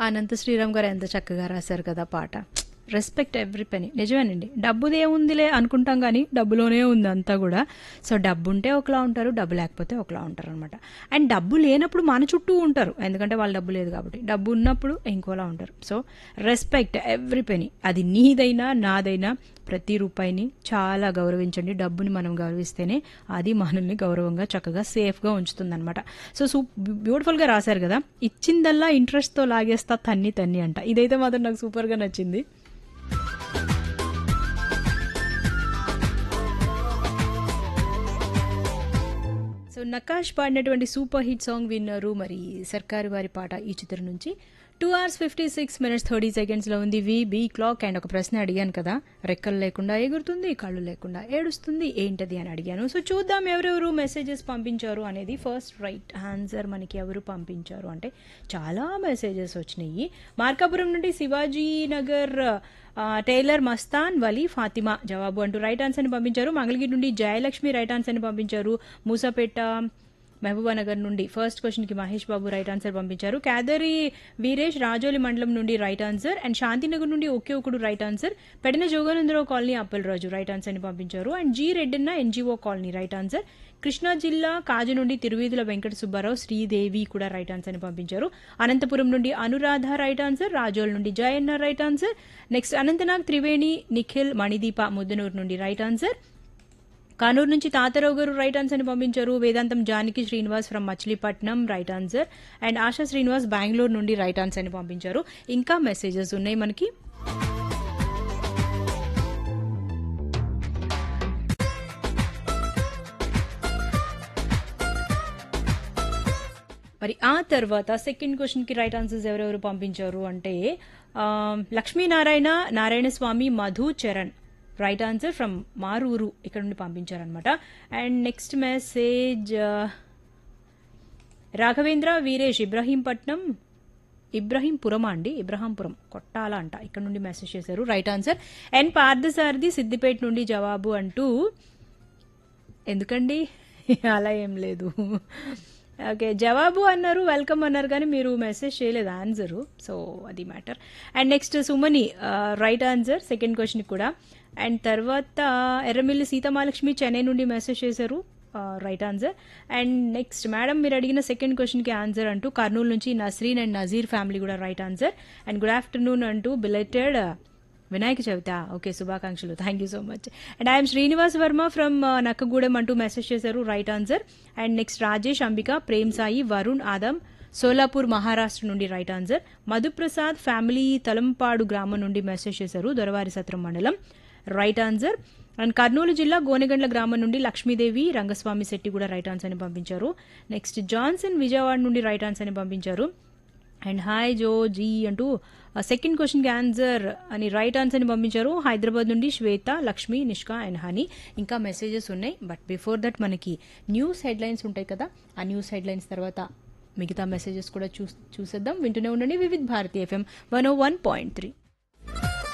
అనంత శ్రీరామ్ గారు ఎంత చక్కగా రాశారు కదా పాట రెస్పెక్ట్ ఎవ్రీ పెనీ నిజమేనండి డబ్బుదే ఉందిలే అనుకుంటాం కానీ డబ్బులోనే ఉంది అంతా కూడా సో డబ్బు ఉంటే ఒకలా ఉంటారు డబ్బు లేకపోతే ఒకలా ఉంటారు అనమాట అండ్ డబ్బు లేనప్పుడు మన చుట్టూ ఉంటారు ఎందుకంటే వాళ్ళ డబ్బు లేదు కాబట్టి డబ్బు ఉన్నప్పుడు ఇంకోలా ఉంటారు సో రెస్పెక్ట్ ఎవ్రీ పెనీ అది నీదైనా నాదైనా ప్రతి రూపాయిని చాలా గౌరవించండి డబ్బుని మనం గౌరవిస్తేనే అది మనల్ని గౌరవంగా చక్కగా సేఫ్గా ఉంచుతుందన్నమాట సో సూ బ్యూటిఫుల్గా రాశారు కదా ఇచ్చిందల్లా ఇంట్రెస్ట్తో లాగేస్తా తన్ని తన్ని అంట ఇదైతే మాత్రం నాకు సూపర్గా నచ్చింది సో నకాష్ పాడినటువంటి సూపర్ హిట్ సాంగ్ విన్నారు మరి సర్కారు వారి పాట ఈ చిత్రం నుంచి two hours fifty six minutes thirty సెకండ్స్లో ఉంది వి బీ క్లాక్ అండ్ ఒక ప్రశ్న అడిగాను కదా రెక్కలు లేకుండా ఎగురుతుంది కళ్ళు లేకుండా ఏడుస్తుంది ఏంటది అని అడిగాను సో చూద్దాం ఎవరెవరు మెసేజెస్ పంపించారు అనేది ఫస్ట్ రైట్ ఆన్సర్ మనకి ఎవరు పంపించారు అంటే చాలా మెసేజెస్ వచ్చినాయి మార్కాపురం నుండి శివాజీ నగర్ ఆ, టైలర్ మస్తాన్ వలీ ఫాతిమా జవాబు అంటూ రైట్ ఆన్సర్ని పంపించారు మంగళగిరి నుండి జయలక్ష్మి రైట్ ఆన్సర్ని పంపించారు మూసాపేట మహబూబానగర్ నుండి ఫస్ట్ క్వశ్చన్కి మహేష్ బాబు రైట్ ఆన్సర్ పంపించారు కేదరి వీరేష్ రాజోలి మండలం నుండి రైట్ ఆన్సర్ అండ్ శాంతినగర్ నుండి ఒకే ఒకడు రైట్ ఆన్సర్ పెడిన జోగానందరావు కాలనీ అప్పలరాజు రైట్ ఆన్సర్ని పంపించారు and G Reddanna NGO colony right answer Krishna జిల్లా కాజు నుండి తిరువీధుల వెంకట సుబ్బారావు శ్రీదేవి కూడా రైట్ ఆన్సర్ని పంపించారు అనంతపురం నుండి అనురాధ రైట్ ఆన్సర్ రాజోల్ నుండి Jayanna right answer next Anantnag Triveni Nikhil Manideepa Muddanur నుండి రైట్ ఆన్సర్ కానూరు నుంచి తాతారావు గారు రైట్ ఆన్సర్ ని పంపించారు Vedantam Janaki Srinivas from Machilipatnam right answer and Asha Srinivas Bengaluru నుండి రైట్ ఆన్సర్ ని పంపించారు ఇంకా మెసేజెస్ ఉన్నాయి మనకి మరి ఆ తర్వాత సెకండ్ క్వశ్చన్ కి రైట్ ఆన్సర్స్ ఎవరెవరు పంపించారు అంటే ఆ, Lakshminarayana Narayana Swamy Madhu Charan right answer from Maruru ఇక్కడ నుండి పంపించారనమాట and next message Raghavendra Veeresh Ibrahimpatnam ఇబ్రహీంపురమా అండి ఇబ్రహాంపురం కొట్టాల అంట ఇక్కడ నుండి మెసేజ్ చేశారు right answer and Parthasarathi Siddipet నుండి జవాబు అంటూ ఎందుకండి అలా ఏం లేదు ఓకే జవాబు అన్నారు వెల్కమ్ అన్నారు కానీ మీరు మెసేజ్ చేయలేదు ఆన్సరు సో అది matter and next Sumani right answer second question కూడా అండ్ తర్వాత ఎర్రమిల్లి సీతమాలక్ష్మి చెన్నై నుండి మెసేజ్ చేశారు right answer and next madam మీరు అడిగిన సెకండ్ క్వశ్చన్కి ఆన్సర్ అంటూ కర్నూలు నుంచి నస్రీన్ అండ్ నజీర్ ఫ్యామిలీ కూడా right answer and good afternoon అంటూ బిలెటెడ్ వినాయక చవిత ఓకే శుభాకాంక్షలు thank you so much and I'm Srinivas Varma from Nakkagudem అంటూ మెసేజ్ చేశారు right answer and next Rajesh Ambika Prem Sai Varun Adam Solapur Maharashtra నుండి right answer Madhuprasad family Talampadu గ్రామం నుండి మెసేజ్ చేశారు దొరవారి సత్రం మండలం రైట్ ఆన్సర్ అండ్ కర్నూలు జిల్లా గోనెగండ్ల గ్రామం నుండి లక్ష్మీదేవి రంగస్వామి శెట్టి కూడా రైట్ ఆన్సర్ని పంపించారు నెక్స్ట్ జాన్సన్ విజయవాడ నుండి రైట్ ఆన్సర్ని పంపించారు అండ్ హాయ్ జో జీ అంటూ సెకండ్ క్వశ్చన్కి ఆన్సర్ అని రైట్ ఆన్సర్ని పంపించారు హైదరాబాద్ నుండి శ్వేత లక్ష్మి నిష్కా అండ్ హనీ ఇంకా మెసేజెస్ ఉన్నాయి బట్ బిఫోర్ దట్ మనకి న్యూస్ హెడ్లైన్స్ ఉంటాయి కదా ఆ న్యూస్ హెడ్లైన్స్ తర్వాత మిగతా మెసేజెస్ కూడా చూ చూసేద్దాం వింటూనే ఉండండి Vividh Bharati FM one O one point three